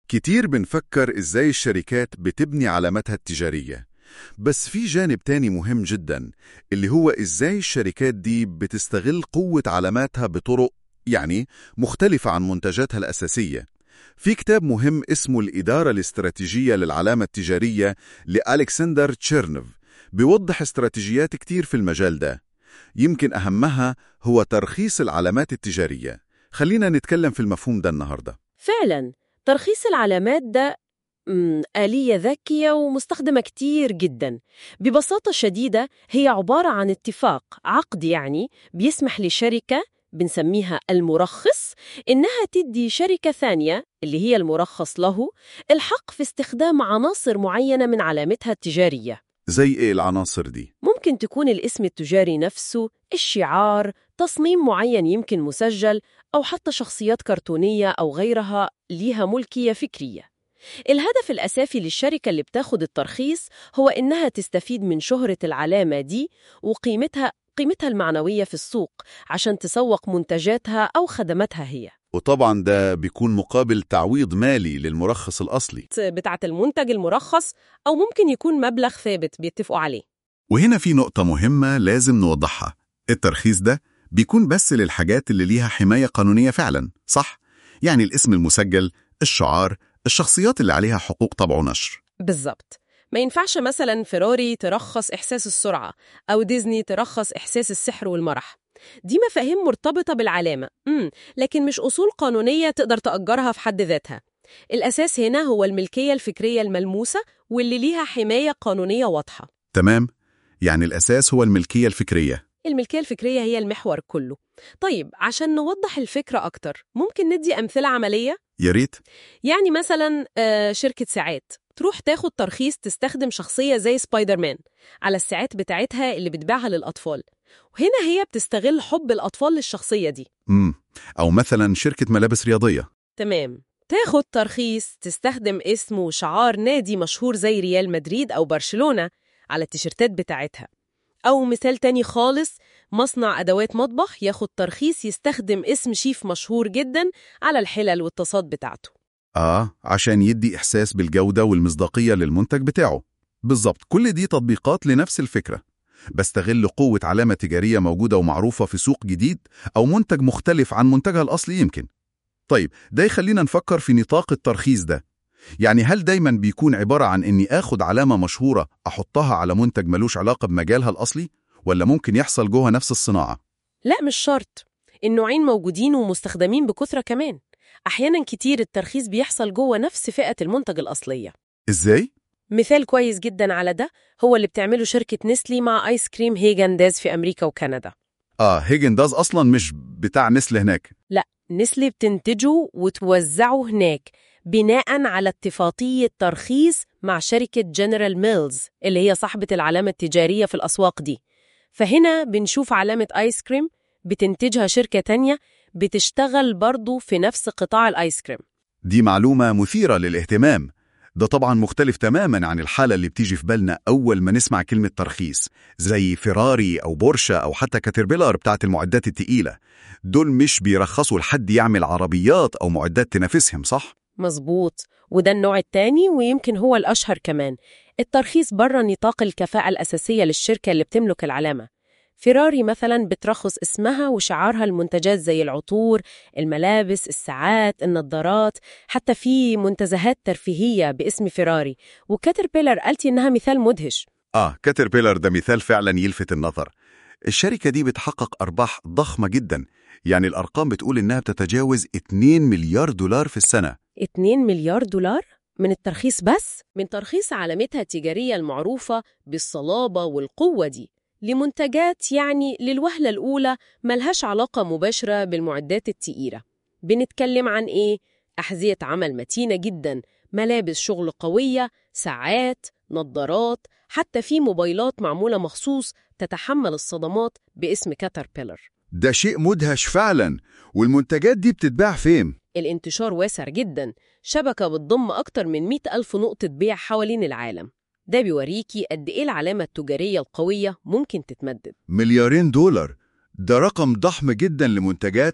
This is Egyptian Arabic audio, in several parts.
كتير بنفكر إزاي الشركات بتبني علاماتها التجارية بس في جانب تاني مهم جدا اللي هو إزاي الشركات دي بتستغل قوة علاماتها بطرق يعني مختلفة عن منتجاتها الأساسية في كتاب مهم اسمه الإدارة الاستراتيجية للعلامة التجارية لألكسندر تشيرنوف بيوضح استراتيجيات كتير في المجال ده يمكن أهمها هو ترخيص العلامات التجارية خلينا نتكلم في المفهوم ده النهاردة فعلا ترخيص العلامات ده مم، آلية ذكية ومستخدمة كتير جدا ببساطة شديدة هي عبارة عن اتفاق عقد يعني بيسمح لشركة بنسميها المرخص إنها تدي شركة ثانية اللي هي المرخص له الحق في استخدام عناصر معينة من علامتها التجارية زي إيه العناصر دي؟ ممكن تكون الاسم التجاري نفسه، الشعار، تصميم معين يمكن مسجل، أو حتى شخصيات كرتونية أو غيرها ليها ملكية فكرية. الهدف الأساسي للشركة اللي بتاخد الترخيص هو إنها تستفيد من شهرة العلامة دي وقيمتها قيمتها المعنوية في السوق عشان تسوق منتجاتها أو خدماتها هي وطبعا ده بيكون مقابل تعويض مالي للمرخص الأصلي بتاعة المنتج المرخص أو ممكن يكون مبلغ ثابت بيتفقوا عليه وهنا في نقطة مهمة لازم نوضحها الترخيص ده بيكون بس للحاجات اللي ليها حماية قانونية فعلا صح؟ يعني الاسم المسجل، الشعار، الشخصيات اللي عليها حقوق طبع ونشر بالظبط ما ينفعش مثلا فيراري ترخص إحساس السرعة أو ديزني ترخص إحساس السحر والمرح دي مفاهيم مرتبطة بالعلامة مم. لكن مش أصول قانونية تقدر تأجرها في حد ذاتها الأساس هنا هو الملكية الفكرية الملموسة واللي ليها حماية قانونية واضحة تمام؟ يعني الأساس هو الملكية الفكرية الملكية الفكرية هي المحور كله طيب عشان نوضح الفكرة أكتر ممكن ندي أمثلة عملية؟ يا ريت يعني مثلا آه، شركة ساعات تروح تاخد ترخيص تستخدم شخصية زي سبايدر مان على الساعات بتاعتها اللي بتبيعها للأطفال وهنا هي بتستغل حب الأطفال للشخصية دي مم. أو مثلا شركة ملابس رياضية تمام تاخد ترخيص تستخدم اسم وشعار نادي مشهور زي ريال مدريد أو برشلونة على التيشيرتات بتاعتها أو مثال تاني خالص مصنع أدوات مطبخ ياخد ترخيص يستخدم اسم شيف مشهور جدا على الحلل والطاسات بتاعته آه عشان يدي إحساس بالجودة والمصداقية للمنتج بتاعه بالظبط كل دي تطبيقات لنفس الفكرة بستغل قوة علامة تجارية موجودة ومعروفة في سوق جديد أو منتج مختلف عن منتجها الأصلي يمكن طيب ده يخلينا نفكر في نطاق الترخيص ده يعني هل دايما بيكون عبارة عن إني آخد علامة مشهورة أحطها على منتج ملوش علاقة بمجالها الأصلي ولا ممكن يحصل جوه نفس الصناعة؟ لا مش شرط النوعين موجودين ومستخدمين بكثرة كمان أحيانا كتير الترخيص بيحصل جوه نفس فئة المنتج الأصلية إزاي؟ مثال كويس جدا على ده هو اللي بتعمله شركة نسلي مع آيس كريم هيجان داز في أمريكا وكندا آه هيجن داز أصلا مش بتاع نسل هناك لا نسلي بتنتجه وتوزعه هناك بناء على اتفاقية ترخيص مع شركة جنرال ميلز اللي هي صاحبة العلامة التجارية في الأسواق دي فهنا بنشوف علامة آيس كريم بتنتجها شركة تانية بتشتغل برضو في نفس قطاع الآيس كريم دي معلومة مثيرة للاهتمام ده طبعا مختلف تماما عن الحالة اللي بتيجي في بالنا أول ما نسمع كلمة ترخيص زي فيراري أو بورشا أو حتى كاتربيلر بتاعت المعدات التقيلة دول مش بيرخصوا لحد يعمل عربيات أو معدات تنافسهم صح؟ مظبوط وده النوع التاني ويمكن هو الأشهر كمان الترخيص بره نطاق الكفاءة الأساسية للشركة اللي بتملك العلامة فيراري مثلا بترخص اسمها وشعارها المنتجات زي العطور الملابس الساعات النظارات حتى في منتزهات ترفيهية باسم فيراري وكاتربيلر قالتي إنها مثال مدهش آه كاتربيلر ده مثال فعلا يلفت النظر الشركة دي بتحقق أرباح ضخمة جدا يعني الأرقام بتقول إنها بتتجاوز 2 مليار دولار في السنة 2 مليار دولار من الترخيص بس من ترخيص علامتها التجارية المعروفة بالصلابة والقوة دي لمنتجات يعني للوهلة الأولى ملهاش علاقة مباشرة بالمعدات التقيلة بنتكلم عن إيه؟ أحذية عمل متينة جدا ملابس شغل قوية ساعات نظارات حتى في موبايلات معمولة مخصوص تتحمل الصدمات باسم كاتربيلر ده شيء مدهش فعلا والمنتجات دي بتتباع فين؟ الانتشار واسع جدا شبكة بتضم أكتر من 100 ألف نقطة بيع حوالين العالم ده بيوريكي قد إيه العلامة التجارية القوية ممكن تتمدد مليارين دولار ده رقم ضخم جدا لمنتجات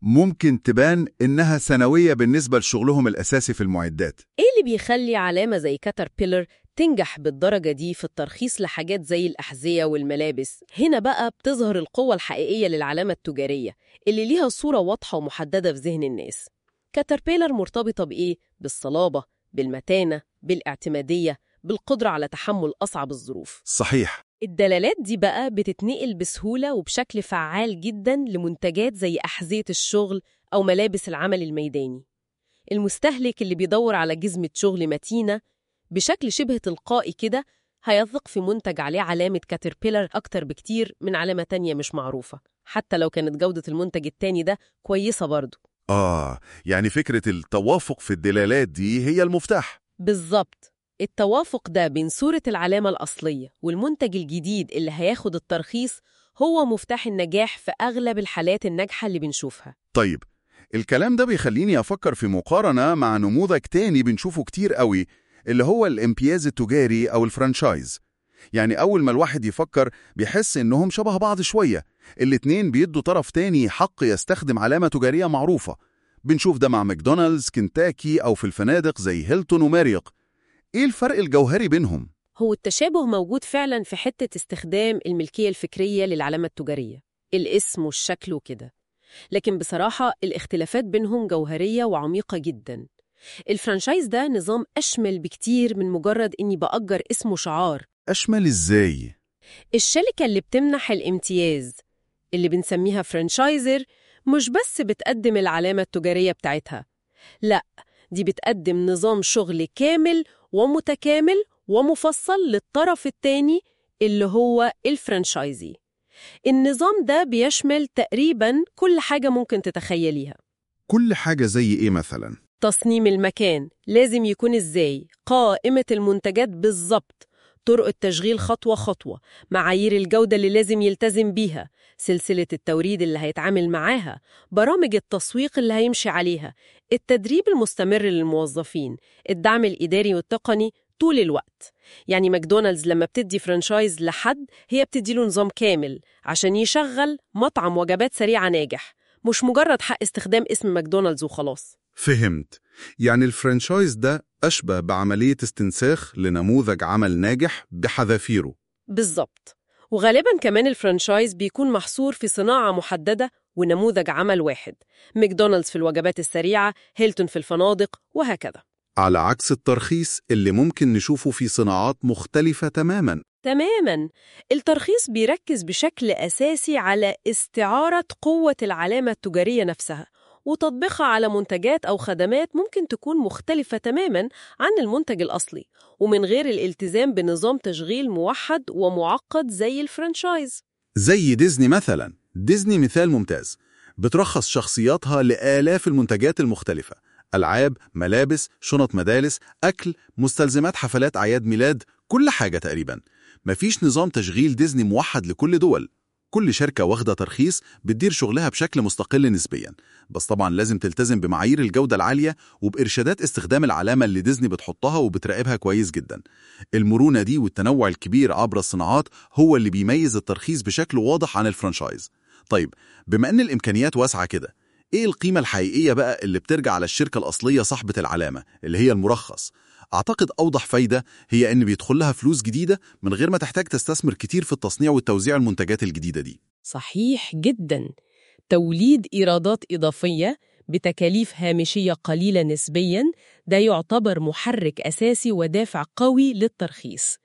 ممكن تبان إنها سنوية بالنسبة لشغلهم الأساسي في المعدات إيه اللي بيخلي علامة زي كاتربيلر تنجح بالدرجة دي في الترخيص لحاجات زي الأحذية والملابس؟ هنا بقى بتظهر القوة الحقيقية للعلامة التجارية اللي ليها صورة واضحة ومحددة في ذهن الناس. كاتربيلر مرتبطة بإيه؟ بالصلابة، بالمتانة، بالاعتمادية، بالقدرة على تحمل أصعب الظروف. صحيح الدلالات دي بقى بتتنقل بسهولة وبشكل فعال جدا لمنتجات زي أحذية الشغل أو ملابس العمل الميداني. المستهلك اللي بيدور على جزمة شغل متينة بشكل شبه تلقائي كده هيثق في منتج عليه علامة كاتربيلر أكتر بكتير من علامة تانية مش معروفة حتى لو كانت جودة المنتج التاني ده كويسة برضه آه يعني فكرة التوافق في الدلالات دي هي المفتاح بالظبط التوافق ده بين صورة العلامة الأصلية والمنتج الجديد اللي هياخد الترخيص هو مفتاح النجاح في أغلب الحالات الناجحة اللي بنشوفها طيب الكلام ده بيخليني أفكر في مقارنة مع نموذج تاني بنشوفه كتير قوي اللي هو الامتياز التجاري أو الفرانشايز يعني أول ما الواحد يفكر بيحس إنهم شبه بعض شوية الاتنين بيدوا طرف تاني حق يستخدم علامة تجارية معروفة بنشوف ده مع ماكدونالدز كنتاكي أو في الفنادق زي هيلتون وماريوك إيه الفرق الجوهري بينهم؟ هو التشابه موجود فعلا في حتة استخدام الملكية الفكرية للعلامة التجارية الاسم والشكل وكده لكن بصراحة الاختلافات بينهم جوهرية وعميقة جدا الفرانشايز ده نظام أشمل بكتير من مجرد إني بأجر اسم وشعار أشمل إزاي؟ الشركة اللي بتمنح الامتياز اللي بنسميها فرانشايزر مش بس بتقدم العلامة التجارية بتاعتها لا دي بتقدم نظام شغل كامل ومتكامل ومفصل للطرف التاني اللي هو الفرانشايزي النظام ده بيشمل تقريبا كل حاجة ممكن تتخيليها كل حاجة زي إيه مثلا؟ تصميم المكان لازم يكون إزاي قائمة المنتجات بالظبط طرق التشغيل خطوة خطوة معايير الجودة اللي لازم يلتزم بيها سلسلة التوريد اللي هيتعامل معاها برامج التسويق اللي هيمشي عليها التدريب المستمر للموظفين الدعم الإداري والتقني طول الوقت يعني ماكدونالدز لما بتدي فرانشايز لحد هي بتدي له نظام كامل عشان يشغل مطعم وجبات سريعة ناجح مش مجرد حق استخدام اسم ماكدونالدز وخلاص فهمت يعني الفرنشايز ده أشبه بعملية استنساخ لنموذج عمل ناجح بحذافيره بالظبط وغالبا كمان الفرانشايز بيكون محصور في صناعة محددة ونموذج عمل واحد ماكدونالدز في الوجبات السريعة هيلتون في الفنادق وهكذا على عكس الترخيص اللي ممكن نشوفه في صناعات مختلفة تماماً تماما الترخيص بيركز بشكل أساسي على استعارة قوة العلامة التجارية نفسها وتطبيقها على منتجات أو خدمات ممكن تكون مختلفة تماما عن المنتج الأصلي ومن غير الالتزام بنظام تشغيل موحد ومعقد زي الفرانشايز زي ديزني مثلا ديزني مثال ممتاز بترخص شخصياتها لآلاف المنتجات المختلفة ألعاب، ملابس، شنط مدارس، أكل، مستلزمات حفلات أعياد ميلاد كل حاجة تقريبا مفيش نظام تشغيل ديزني موحد لكل دول كل شركة واخدة ترخيص بتدير شغلها بشكل مستقل نسبيا بس طبعا لازم تلتزم بمعايير الجودة العالية وبإرشادات استخدام العلامة اللي ديزني بتحطها وبتراقبها كويس جدا المرونة دي والتنوع الكبير عبر الصناعات هو اللي بيميز الترخيص بشكل واضح عن الفرانشايز طيب بما أن الإمكانيات واسعة كده إيه القيمة الحقيقية بقى اللي بترجع على الشركة الأصلية صاحبة العلامة اللي هي المرخص أعتقد أوضح فايدة هي إن بيدخل لها فلوس جديدة من غير ما تحتاج تستثمر كتير في التصنيع والتوزيع المنتجات الجديدة دي صحيح جدا توليد إيرادات إضافية بتكاليف هامشية قليلة نسبياً ده يعتبر محرك أساسي ودافع قوي للترخيص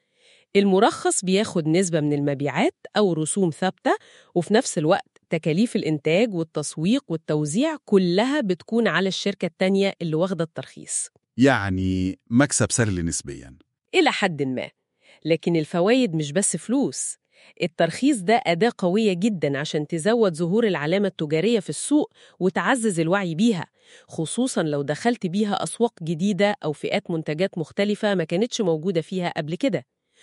المرخص بياخد نسبة من المبيعات أو رسوم ثابتة وفي نفس الوقت تكاليف الإنتاج والتسويق والتوزيع كلها بتكون على الشركة التانية اللي واخدة الترخيص يعني مكسب سهل نسبيا إلى حد ما لكن الفوايد مش بس فلوس الترخيص ده أداة قوية جدا عشان تزود ظهور العلامة التجارية في السوق وتعزز الوعي بيها خصوصا لو دخلت بيها أسواق جديدة أو فئات منتجات مختلفة ما كانتش موجودة فيها قبل كده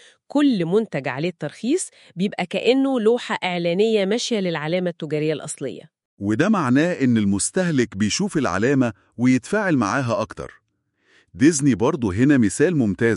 كل منتج عليه الترخيص بيبقى كأنه لوحة إعلانية ماشية للعلامة التجارية الأصلية وده معناه إن المستهلك بيشوف العلامة ويتفاعل معاها أكتر ديزني برضه هنا مثال ممتاز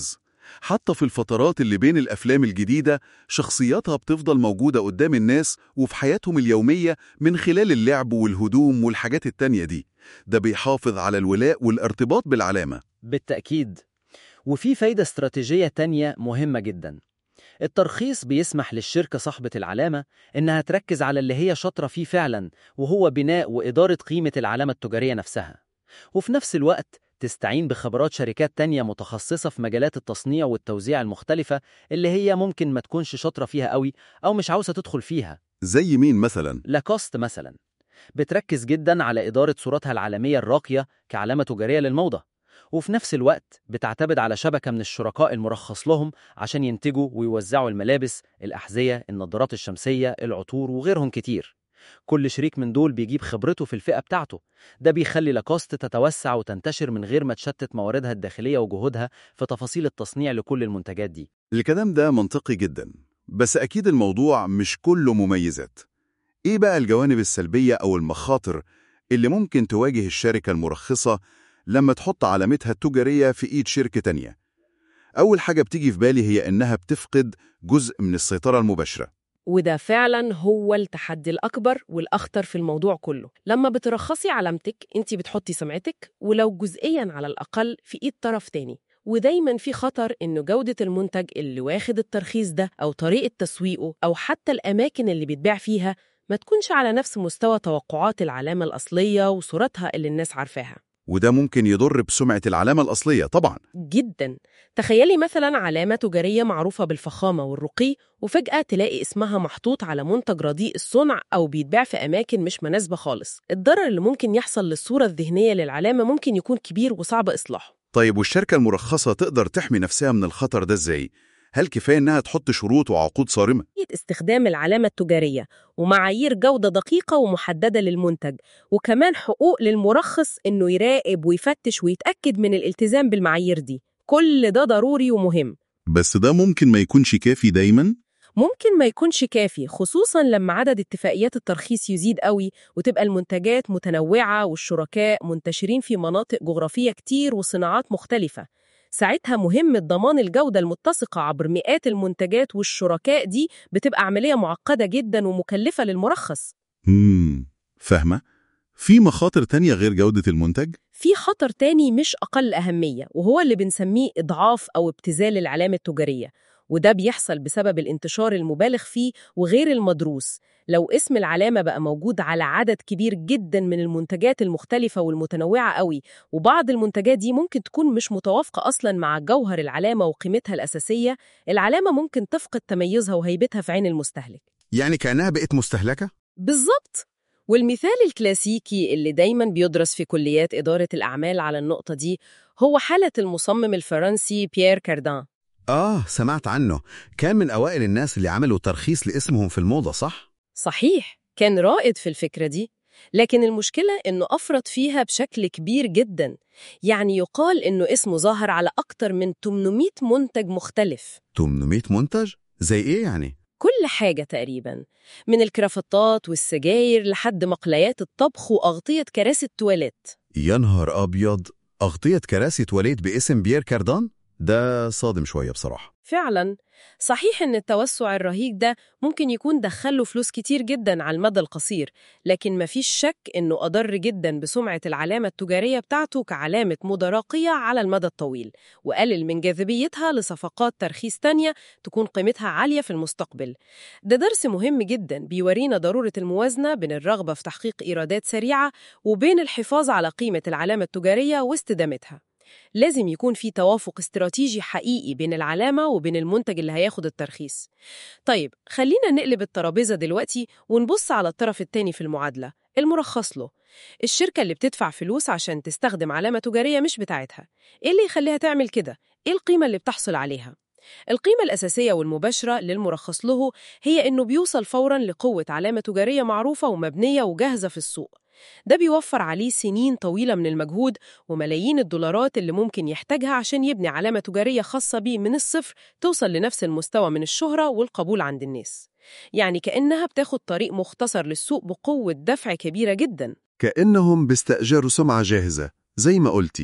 حتى في الفترات اللي بين الأفلام الجديدة شخصياتها بتفضل موجودة قدام الناس وفي حياتهم اليومية من خلال اللعب والهدوم والحاجات التانية دي ده بيحافظ على الولاء والارتباط بالعلامة بالتأكيد وفي فايدة استراتيجية تانية مهمة جدا الترخيص بيسمح للشركة صاحبة العلامة إنها تركز على اللي هي شاطرة فيه فعلا وهو بناء وإدارة قيمة العلامة التجارية نفسها وفي نفس الوقت تستعين بخبرات شركات تانية متخصصة في مجالات التصنيع والتوزيع المختلفة اللي هي ممكن ما تكونش شاطرة فيها قوي أو مش عاوزة تدخل فيها زي مين مثلا؟ لاكوست مثلا بتركز جدا على إدارة صورتها العالمية الراقية كعلامة تجارية للموضة وفي نفس الوقت بتعتمد على شبكة من الشركاء المرخص لهم عشان ينتجوا ويوزعوا الملابس، الأحذية، النظارات الشمسية، العطور وغيرهم كتير. كل شريك من دول بيجيب خبرته في الفئة بتاعته، ده بيخلي لاكوست تتوسع وتنتشر من غير ما تشتت مواردها الداخلية وجهودها في تفاصيل التصنيع لكل المنتجات دي. الكلام ده منطقي جدا بس أكيد الموضوع مش كله مميزات إيه بقى الجوانب السلبية أو المخاطر اللي ممكن تواجه الشركة المرخصة لما تحط علامتها التجارية في إيد شركة تانية؟ أول حاجة بتيجي في بالي هي إنها بتفقد جزء من السيطرة المباشرة وده فعلا هو التحدي الأكبر والأخطر في الموضوع كله لما بترخصي علامتك انت بتحطي سمعتك ولو جزئيا على الأقل في إيد طرف تاني ودايما في خطر إنه جودة المنتج اللي واخد الترخيص ده أو طريقة تسويقه أو حتى الأماكن اللي بيتباع فيها ما تكونش على نفس مستوى توقعات العلامة الأصلية وصورتها اللي الناس عارفاها وده ممكن يضر بسمعة العلامة الأصلية طبعا جدا تخيلي مثلا علامة تجارية معروفة بالفخامة والرقي وفجأة تلاقي اسمها محطوط على منتج رديء الصنع أو بيتباع في أماكن مش مناسبة خالص الضرر اللي ممكن يحصل للصورة الذهنية للعلامة ممكن يكون كبير وصعب إصلاحه طيب والشركة المرخصة تقدر تحمي نفسها من الخطر ده إزاي؟ هل كفاية إنها تحط شروط وعقود صارمة؟ استخدام العلامة التجارية ومعايير جودة دقيقة ومحددة للمنتج وكمان حقوق للمرخص إنه يراقب ويفتش ويتأكد من الالتزام بالمعايير دي كل ده ضروري ومهم بس ده ممكن ما يكونش كافي دايما؟ ممكن ما يكونش كافي خصوصا لما عدد اتفاقيات الترخيص يزيد قوي وتبقى المنتجات متنوعة والشركاء منتشرين في مناطق جغرافية كتير وصناعات مختلفة ساعتها مهمة ضمان الجودة المتسقة عبر مئات المنتجات والشركاء دي بتبقى عملية معقدة جدا ومكلفة للمرخص امم فاهمة؟ في مخاطر تانية غير جودة المنتج؟ في خطر تاني مش أقل أهمية وهو اللي بنسميه إضعاف أو ابتذال العلامة التجارية وده بيحصل بسبب الانتشار المبالغ فيه وغير المدروس لو اسم العلامة بقى موجود على عدد كبير جدا من المنتجات المختلفة والمتنوعة قوي وبعض المنتجات دي ممكن تكون مش متوافقة أصلا مع جوهر العلامة وقيمتها الأساسية العلامة ممكن تفقد تميزها وهيبتها في عين المستهلك يعني كأنها بقت مستهلكة؟ بالظبط والمثال الكلاسيكي اللي دايما بيدرس في كليات إدارة الأعمال على النقطة دي هو حالة المصمم الفرنسي بيير كاردان آه سمعت عنه كان من أوائل الناس اللي عملوا ترخيص لاسمهم في الموضة صح؟ صحيح كان رائد في الفكرة دي لكن المشكلة إنه أفرط فيها بشكل كبير جدا يعني يقال إنه اسمه ظاهر على أكتر من 800 منتج مختلف 800 منتج؟ زي إيه يعني؟ كل حاجة تقريبا من الكرافتات والسجاير لحد مقليات الطبخ وأغطية كراسي التواليت يا نهار أبيض أغطية كراسي تواليت باسم بيير كاردان؟ ده صادم شوية بصراحة فعلا صحيح إن التوسع الرهيب ده ممكن يكون دخله فلوس كتير جدا على المدى القصير لكن مفيش شك إنه أضر جدا بسمعة العلامة التجارية بتاعته كعلامة موضة راقية على المدى الطويل وقلل من جاذبيتها لصفقات ترخيص تانية تكون قيمتها عالية في المستقبل ده درس مهم جدا بيورينا ضرورة الموازنة بين الرغبة في تحقيق إيرادات سريعة وبين الحفاظ على قيمة العلامة التجارية واستدامتها لازم يكون في توافق استراتيجي حقيقي بين العلامة وبين المنتج اللي هياخد الترخيص. طيب خلينا نقلب الترابيزة دلوقتي ونبص على الطرف التاني في المعادلة المرخص له. الشركة اللي بتدفع فلوس عشان تستخدم علامة تجارية مش بتاعتها. إيه اللي يخليها تعمل كده؟ إيه القيمة اللي بتحصل عليها؟ القيمة الأساسية والمباشرة للمرخص له هي إنه بيوصل فوراً لقوة علامة تجارية معروفة ومبنية وجاهزة في السوق. ده بيوفر عليه سنين طويلة من المجهود وملايين الدولارات اللي ممكن يحتاجها عشان يبني علامة تجارية خاصة بيه من الصفر توصل لنفس المستوى من الشهرة والقبول عند الناس. يعني كأنها بتاخد طريق مختصر للسوق بقوة دفع كبيرة جدا. كأنهم بيستأجروا سمعة جاهزة زي ما قلتي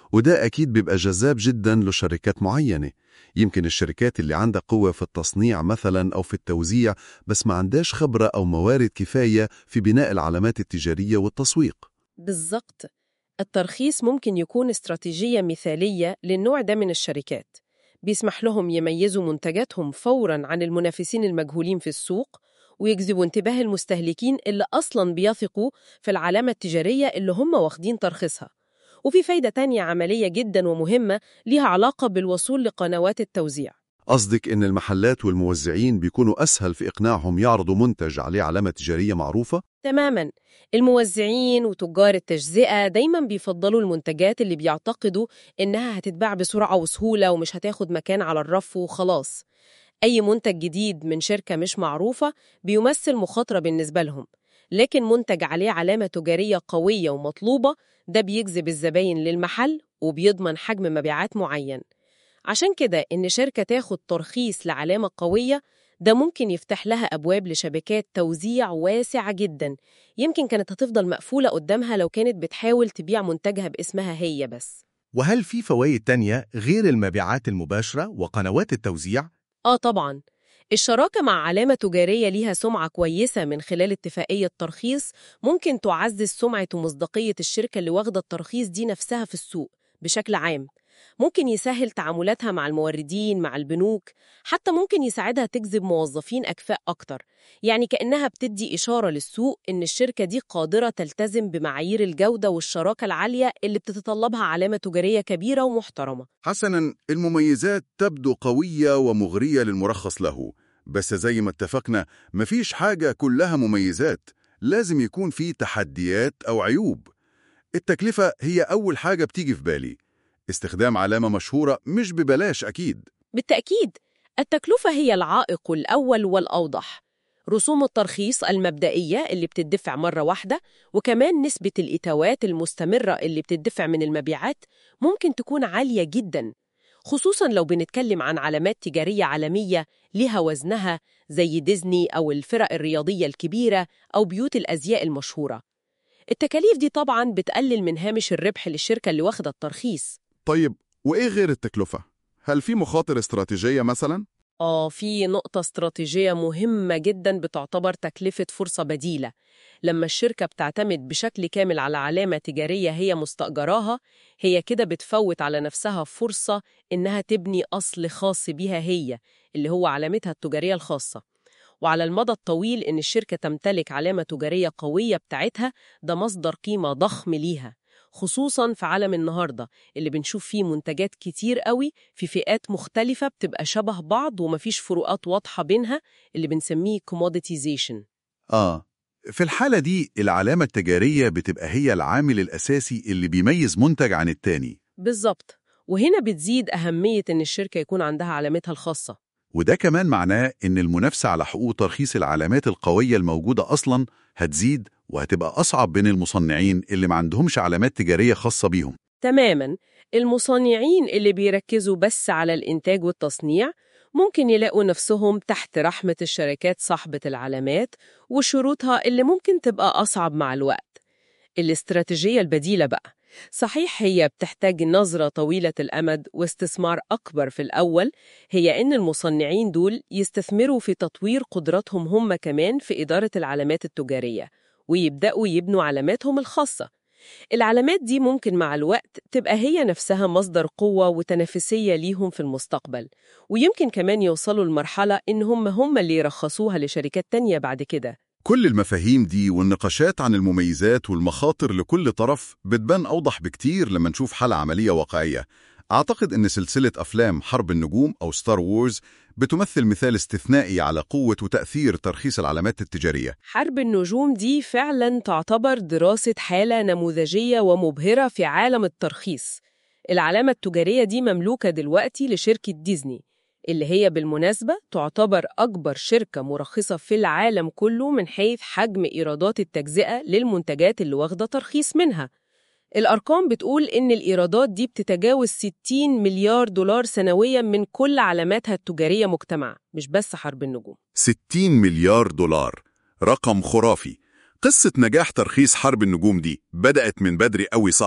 وده أكيد بيبقى جذاب جدا لشركات معينة يمكن الشركات اللي عندها قوة في التصنيع مثلا أو في التوزيع بس ما عندهاش خبرة أو موارد كفاية في بناء العلامات التجارية والتسويق بالظبط الترخيص ممكن يكون استراتيجية مثالية للنوع ده من الشركات بيسمح لهم يميزوا منتجاتهم فوراً عن المنافسين المجهولين في السوق ويجذبوا انتباه المستهلكين اللي أصلاً بيثقوا في العلامة التجارية اللي هم واخدين ترخيصها وفي فايدة تانية عملية جداً ومهمة ليها علاقة بالوصول لقنوات التوزيع قصدك إن المحلات والموزعين بيكونوا أسهل في إقناعهم يعرضوا منتج عليه علامة تجارية معروفة؟ تماماً الموزعين وتجار التجزئة دايماً بيفضلوا المنتجات اللي بيعتقدوا إنها هتتباع بسرعة وسهولة ومش هتاخد مكان على الرف وخلاص أي منتج جديد من شركة مش معروفة بيمثل مخاطرة بالنسبة لهم لكن منتج عليه علامة تجارية قوية ومطلوبة ده بيجذب الزباين للمحل وبيضمن حجم مبيعات معين عشان كده إن شركة تاخد ترخيص لعلامة قوية ده ممكن يفتح لها أبواب لشبكات توزيع واسعة جدا يمكن كانت هتفضل مقفولة قدامها لو كانت بتحاول تبيع منتجها باسمها هي بس وهل في فوائد تانية غير المبيعات المباشرة وقنوات التوزيع؟ آه طبعاً الشراكة مع علامة تجارية ليها سمعة كويسة من خلال اتفاقية ترخيص ممكن تعزز سمعة ومصداقية الشركة اللي واخدة الترخيص دي نفسها في السوق بشكل عام ممكن يسهل تعاملاتها مع الموردين مع البنوك حتى ممكن يساعدها تجذب موظفين أكفاء أكتر يعني كأنها بتدي إشارة للسوق إن الشركة دي قادرة تلتزم بمعايير الجودة والشراكة العالية اللي بتتطلبها علامة تجارية كبيرة ومحترمة حسنا المميزات تبدو قوية ومغرية للمرخص له بس زي ما اتفقنا مفيش حاجة كلها مميزات لازم يكون في تحديات أو عيوب التكلفة هي أول حاجة بتيجي في بالي استخدام علامة مشهورة مش ببلاش أكيد بالتأكيد التكلفة هي العائق الأول والأوضح رسوم الترخيص المبدئية اللي بتدفع مرة واحدة وكمان نسبة الإتاوات المستمرة اللي بتدفع من المبيعات ممكن تكون عالية جدا خصوصا لو بنتكلم عن علامات تجارية عالمية لها وزنها زي ديزني أو الفرق الرياضية الكبيرة أو بيوت الأزياء المشهورة التكاليف دي طبعا بتقلل من هامش الربح للشركة اللي واخدة الترخيص طيب وإيه غير التكلفة؟ هل في مخاطر استراتيجية مثلا؟ آه في نقطة استراتيجية مهمة جدا بتعتبر تكلفة فرصة بديلة لما الشركة بتعتمد بشكل كامل على علامة تجارية هي مستأجراها هي كده بتفوت على نفسها فرصة إنها تبني أصل خاص بيها هي اللي هو علامتها التجارية الخاصة وعلى المدى الطويل إن الشركة تمتلك علامة تجارية قوية بتاعتها ده مصدر قيمة ضخم ليها خصوصاً في عالم النهاردة اللي بنشوف فيه منتجات كتير قوي في فئات مختلفة بتبقى شبه بعض ومفيش فروقات واضحة بينها اللي بنسميه commoditization آه في الحالة دي العلامة التجارية بتبقى هي العامل الأساسي اللي بيميز منتج عن التاني بالظبط وهنا بتزيد أهمية إن الشركة يكون عندها علامتها الخاصة وده كمان معناه إن المنافسة على حقوق ترخيص العلامات القوية الموجودة أصلاً هتزيد وهتبقى أصعب بين المصنعين اللي ما عندهمش علامات تجارية خاصة بيهم تماماً المصنعين اللي بيركزوا بس على الإنتاج والتصنيع ممكن يلاقوا نفسهم تحت رحمة الشركات صاحبة العلامات وشروطها اللي ممكن تبقى أصعب مع الوقت الاستراتيجية البديلة بقى صحيح هي بتحتاج نظرة طويلة الأمد واستثمار أكبر في الأول هي إن المصنعين دول يستثمروا في تطوير قدراتهم هم كمان في إدارة العلامات التجارية ويبدأوا يبنوا علاماتهم الخاصة العلامات دي ممكن مع الوقت تبقى هي نفسها مصدر قوة وتنافسية ليهم في المستقبل ويمكن كمان يوصلوا لمرحلة إن هم هم اللي يرخصوها لشركات تانية بعد كده كل المفاهيم دي والنقاشات عن المميزات والمخاطر لكل طرف بتبان أوضح بكتير لما نشوف حالة عملية واقعية أعتقد أن سلسلة أفلام حرب النجوم أو ستار وورز بتمثل مثال استثنائي على قوة وتأثير ترخيص العلامات التجارية حرب النجوم دي فعلا تعتبر دراسة حالة نموذجية ومبهرة في عالم الترخيص العلامة التجارية دي مملوكة دلوقتي لشركة ديزني اللي هي بالمناسبة تعتبر أكبر شركة مرخصة في العالم كله من حيث حجم إيرادات التجزئة للمنتجات اللي واخدة ترخيص منها الأرقام بتقول إن الإيرادات دي بتتجاوز 60 مليار دولار سنوياً من كل علاماتها التجارية مجتمع مش بس حرب النجوم 60 مليار دولار رقم خرافي قصة نجاح ترخيص حرب النجوم دي بدأت من بدري قوي صح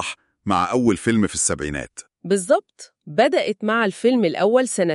مع أول فيلم في السبعينات بالظبط بدأت مع الفيلم الأول سنة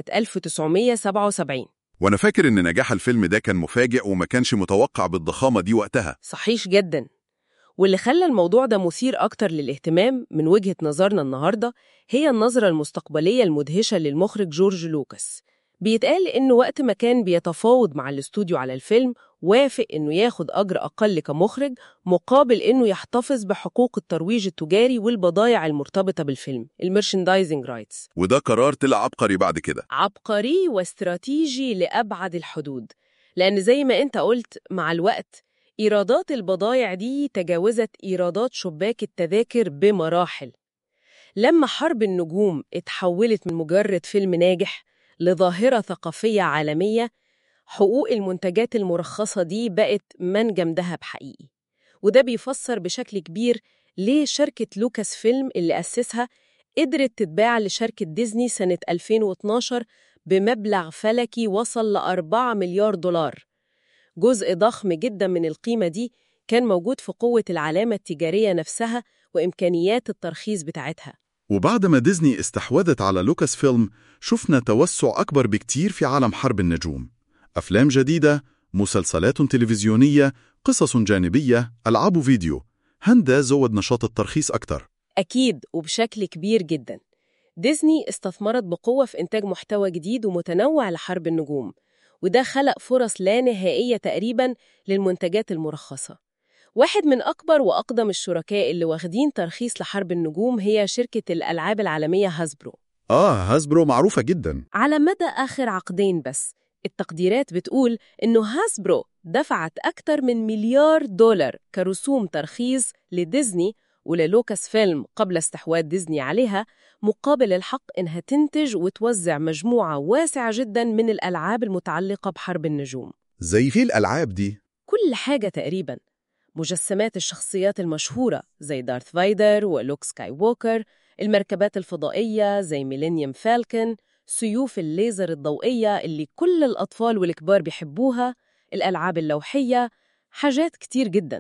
1977 وأنا فاكر إن نجاح الفيلم ده كان مفاجئ وما كانش متوقع بالضخامة دي وقتها صحيح جدا واللي خلى الموضوع ده مثير أكتر للاهتمام من وجهة نظرنا النهاردة هي النظرة المستقبلية المدهشة للمخرج جورج لوكاس بيتقال إنه وقت ما كان بيتفاوض مع الاستوديو على الفيلم وافق إنه ياخد أجر أقل كمخرج مقابل إنه يحتفظ بحقوق الترويج التجاري والبضائع المرتبطة بالفيلم الميرشندايزنج رايتس وده قرار طلع عبقري بعد كده عبقري واستراتيجي لأبعد الحدود لأن زي ما أنت قلت مع الوقت إيرادات البضائع دي تجاوزت إيرادات شباك التذاكر بمراحل لما حرب النجوم اتحولت من مجرد فيلم ناجح لظاهرة ثقافية عالمية حقوق المنتجات المرخصة دي بقت منجم دهب حقيقي وده بيفسر بشكل كبير ليه شركة لوكاس فيلم اللي أسسها قدرت تتباع لشركة ديزني سنة 2012 بمبلغ فلكي وصل ل 4 مليار دولار جزء ضخم جدا من القيمة دي كان موجود في قوة العلامة التجارية نفسها وإمكانيات الترخيص بتاعتها وبعد ما ديزني استحوذت على لوكاس فيلم شفنا توسع أكبر بكتير في عالم حرب النجوم أفلام جديدة، مسلسلات تلفزيونية، قصص جانبية، ألعاب فيديو هندا زود نشاط الترخيص أكتر أكيد وبشكل كبير جدا ديزني استثمرت بقوة في إنتاج محتوى جديد ومتنوع لحرب النجوم وده خلق فرص لا نهائية تقريبا للمنتجات المرخصة واحد من أكبر وأقدم الشركاء اللي واخدين ترخيص لحرب النجوم هي شركة الألعاب العالمية هاسبرو آه هاسبرو معروفة جدا على مدى آخر عقدين بس التقديرات بتقول إنه هاسبرو دفعت أكتر من مليار دولار كرسوم ترخيص لديزني وللوكاس فيلم قبل استحواذ ديزني عليها مقابل الحق إنها تنتج وتوزع مجموعة واسعة جدا من الألعاب المتعلقة بحرب النجوم زي في الألعاب دي كل حاجة تقريبا مجسمات الشخصيات المشهورة زي دارث فايدر ولوك سكاي ووكر المركبات الفضائية زي ميلينيوم فالكون سيوف الليزر الضوئية اللي كل الأطفال والكبار بيحبوها الألعاب اللوحية حاجات كتير جدا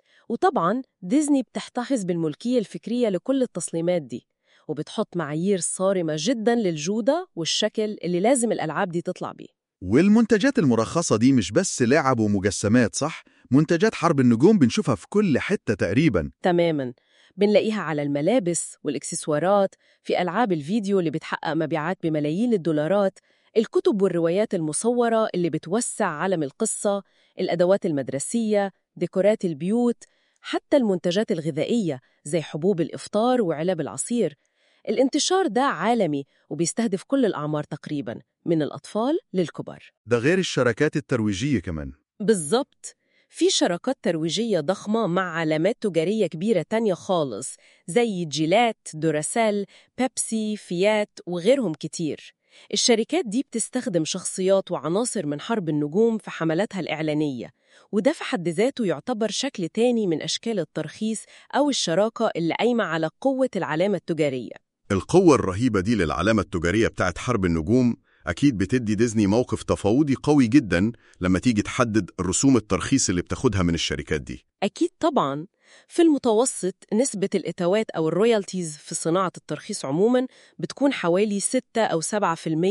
وطبعا ديزني بتحتفظ بالملكية الفكرية لكل التصميمات دي وبتحط معايير صارمة جدا للجودة والشكل اللي لازم الألعاب دي تطلع بيه والمنتجات المرخصة دي مش بس لعب ومجسمات صح؟ منتجات حرب النجوم بنشوفها في كل حتة تقريبا تماما بنلاقيها على الملابس والإكسسوارات في ألعاب الفيديو اللي بتحقق مبيعات بملايين الدولارات الكتب والروايات المصورة اللي بتوسع عالم القصة الأدوات المدرسية ديكورات البيوت حتى المنتجات الغذائية زي حبوب الإفطار وعلب العصير الانتشار ده عالمي وبيستهدف كل الأعمار تقريبا من الأطفال للكبار ده غير الشركات الترويجية كمان بالظبط في شراكات ترويجية ضخمة مع علامات تجارية كبيرة تانية خالص زي جيلات، دوراسيل، بيبسي، فيات وغيرهم كتير الشركات دي بتستخدم شخصيات وعناصر من حرب النجوم في حملاتها الإعلانية وده في حد ذاته يعتبر شكل تاني من أشكال الترخيص أو الشراكة اللي قايمة على قوة العلامة التجارية القوة الرهيبة دي للعلامة التجارية بتاعت حرب النجوم أكيد بتدي ديزني موقف تفاوضي قوي جدا لما تيجي تحدد رسوم الترخيص اللي بتاخدها من الشركات دي أكيد طبعاً في المتوسط نسبة الإتاوات أو الرويالتيز في صناعة الترخيص عموماً بتكون حوالي 6 أو 7%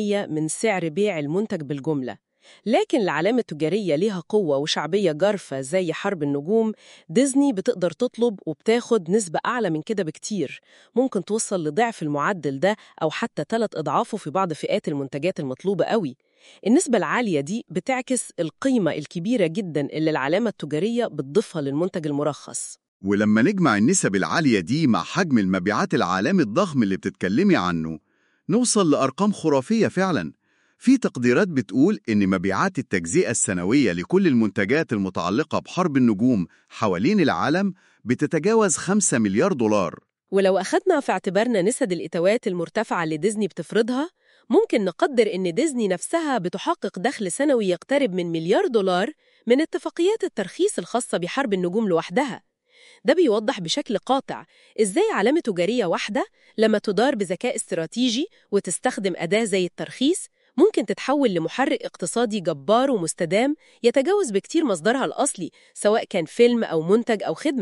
من سعر بيع المنتج بالجملة لكن العلامة التجارية ليها قوة وشعبية جارفة زي حرب النجوم ديزني بتقدر تطلب وبتاخد نسبة أعلى من كده بكتير ممكن توصل لضعف المعدل ده أو حتى ثلاث أضعافه في بعض فئات المنتجات المطلوبة قوي النسبة العالية دي بتعكس القيمة الكبيرة جدا اللي العلامة التجارية بتضيفها للمنتج المرخص ولما نجمع النسب العالية دي مع حجم المبيعات العالمي الضخم اللي بتتكلمي عنه نوصل لأرقام خرافية فعلا في تقديرات بتقول إن مبيعات التجزئة السنوية لكل المنتجات المتعلقة بحرب النجوم حوالين العالم بتتجاوز 5 مليار دولار ولو أخدنا في اعتبارنا نسب الإتاوات المرتفعة اللي ديزني بتفرضها ممكن نقدر إن ديزني نفسها بتحقق دخل سنوي يقترب من مليار دولار من اتفاقيات الترخيص الخاصة بحرب النجوم لوحدها ده بيوضح بشكل قاطع إزاي علامة تجارية واحدة لما تدار بذكاء استراتيجي وتستخدم أداة زي الترخيص ممكن تتحول لمحرك اقتصادي جبار ومستدام يتجاوز بكتير مصدرها الأصلي سواء كان فيلم أو منتج أو خدمة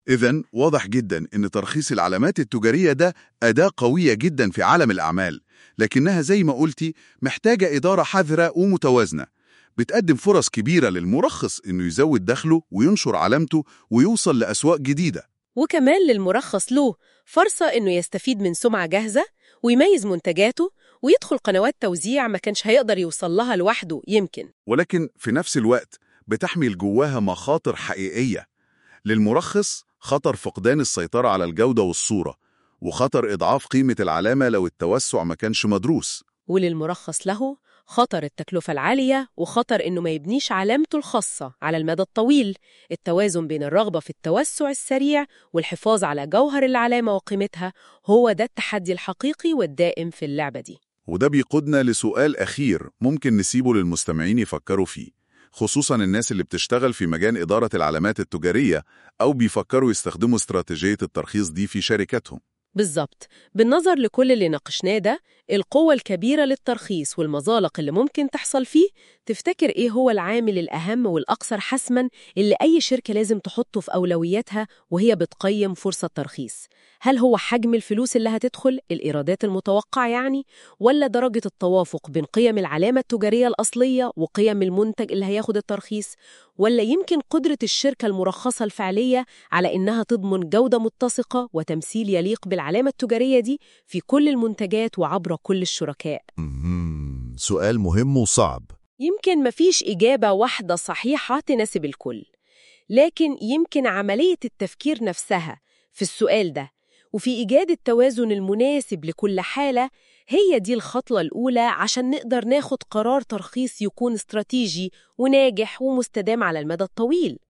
إذا واضح جدا إن ترخيص العلامات التجارية ده أداة قوية جدا في عالم الأعمال لكنها زي ما قلتي محتاجة إدارة حذرة ومتوازنة بتقدم فرص كبيرة للمرخص إنه يزود دخله وينشر علامته ويوصل لأسواق جديدة وكمان للمرخص له فرصة إنه يستفيد من سمعة جاهزة ويميز منتجاته ويدخل قنوات توزيع ما كانش هيقدر يوصل لها لوحده يمكن ولكن في نفس الوقت بتحمل جواها مخاطر حقيقية للمرخص خطر فقدان السيطرة على الجودة والصورة وخطر إضعاف قيمة العلامة لو التوسع ما كانش مدروس وللمرخص له خطر التكلفة العالية وخطر إنه ما يبنيش علامته الخاصة على المدى الطويل التوازن بين الرغبة في التوسع السريع والحفاظ على جوهر العلامة وقيمتها هو ده التحدي الحقيقي والدائم في اللعبة دي وده بيقودنا لسؤال أخير ممكن نسيبه للمستمعين يفكروا فيه خصوصا الناس اللي بتشتغل في مجال إدارة العلامات التجارية أو بيفكروا يستخدموا استراتيجية الترخيص دي في شركاتهم بالظبط بالنظر لكل اللي ناقشناه ده القوة الكبيرة للترخيص والمزالق اللي ممكن تحصل فيه تفتكر إيه هو العامل الأهم والأكثر حسماً اللي أي شركة لازم تحطه في أولوياتها وهي بتقيم فرصة ترخيص هل هو حجم الفلوس اللي هتدخل الإيرادات المتوقع يعني ولا درجة التوافق بين قيم العلامة التجارية الأصلية وقيم المنتج اللي هياخد الترخيص ولا يمكن قدرة الشركة المرخصة الفعلية على إنها تضمن جودة متسقة وتمثيل يليق بالعلامة التجارية دي في كل المنتجات وعبر كل الشركاء مهم. سؤال مهم وصعب يمكن مفيش إجابة واحدة صحيحة تناسب الكل لكن يمكن عملية التفكير نفسها في السؤال ده وفي إيجاد التوازن المناسب لكل حالة هي دي الخطوة الأولى عشان نقدر ناخد قرار ترخيص يكون استراتيجي وناجح ومستدام على المدى الطويل